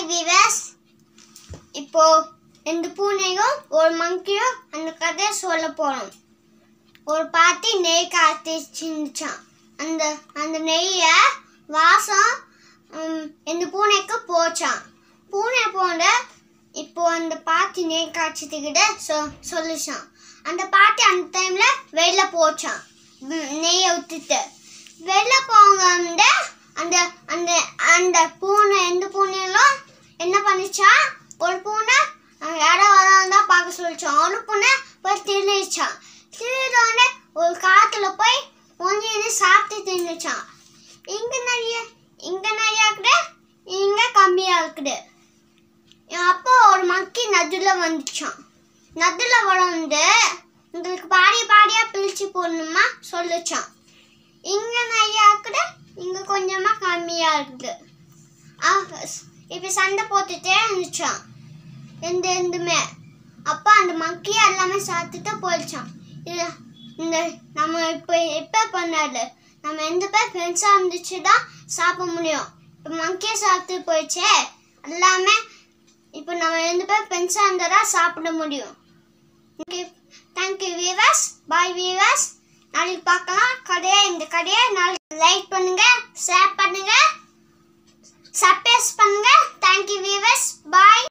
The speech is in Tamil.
வீவர்ஸ் இப்போ ரெண்டு பூனையும் ஒரு மங்கியும் அந்த கதையை சொல்ல போறோம் ஒரு பாட்டி நெய் காத்திச்சுச்சான் அந்த அந்த நெய்ய வாசம் ம், ரெண்டு பூனைக்கு போச்சான் பூனை போன இப்போ அந்த பாட்டி நெய் காய்ச்சதுக்கிட்ட சொ சொல்லுச்சான் அந்த பாட்டி அந்த டைம்ல வெளில போச்சான் ம், நெய்யை விட்டுட்டு வெளில போங்க வந்து அந்த அந்த அந்த பூனை எந்த பூனையெல்லாம் என்ன பண்ணுச்சா ஒரு பூனை அஹ், யாரோ வராந்தா பார்க்க சொல்லிச்சான் ஒரு பூனை போய் திருடிச்சான் திருடோடனே ஒரு காட்டுல போய் ஒன்று சாப்பிட்டு தின்னுச்சான் இங்க நிறைய இங்க நிறைய இருக்குது இங்க கம்மியா இருக்குது அப்போ ஒரு மக்கி நடுல வந்துச்சான் நடுல வந்து உங்களுக்கு பாடி பாடியா பிரிச்சு போடணுமா சொல்லுச்சான் இங்க நிறைய இருக்குது இங்க கொஞ்சமா கம்மியா இருக்குது ஆ, ஸ்- இப்ப சண்டை போட்டுட்டே இருந்துச்சான் ரெண்டு ரெண்டுமே அப்ப அந்த மக்கி எல்லாமே சாப்பிட்டுட்டு போயிடுச்சான் இது இந்த நம்ம இப்ப எப்ப பண்ணாரு நம்ம எந்த பேர் ஃப்ரெண்ட்ஸா இருந்துச்சு தான் சாப்பிட முடியும் இப்ப மங்கியை சாப்பிட்டு போயிடுச்சே எல்லாமே இப்போ நம்ம ரெண்டு பேர் ஃப்ரெண்ட்ஸா இருந்தா தான் சாப்பிட முடியும் தேங்க்யூ வீவர்ஸ் பாய் வீவர்ஸ் நாளைக்கு பார்க்கலாம் கடையை இந்த கடையை நாளைக்கு லைக் பண்ணுங்க ஷேர் பண்ணுங்க சப்ஸ்கிரைப் பண்ணுங்க தேங்க்யூ வீவர்ஸ் பாய்